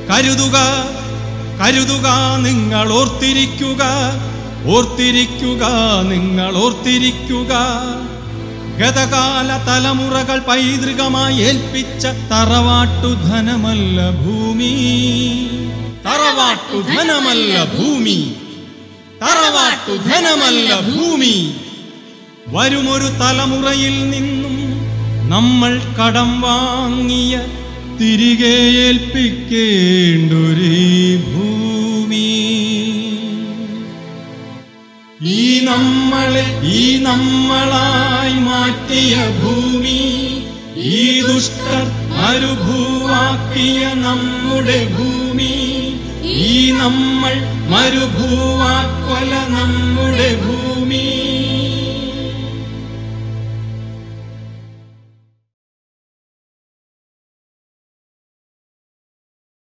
കരുതുക കരുതുക നിങ്ങൾ ഓർത്തിരിക്കുക ഓർത്തിരിക്കുക നിങ്ങൾ ഓർത്തിരിക്കുക ഗതകാല തലമുറകൾ പൈതൃകമായി ഏൽപ്പിച്ച തറവാട്ടു ധനമല്ല ഭൂമി തറവാട്ടു ധനമല്ല ഭൂമി തറവാട്ടു ധനമല്ല ഭൂമി വരുമൊരു തലമുറയിൽ നിന്നും നമ്മൾ കടം വാങ്ങിയ തിരികെ ഏൽപ്പിക്കേണ്ടൊരേ ഭൂമി ഈ നമ്മളെ ഈ നമ്മളായി മാറ്റിയ ഭൂമി ഈ ദുഷ്ടർ മരുഭൂവാക്കിയ നമ്മുടെ ഭൂമി ഈ നമ്മൾ മരുഭൂവാക്കൊല നമ്മുടെ ഭൂമി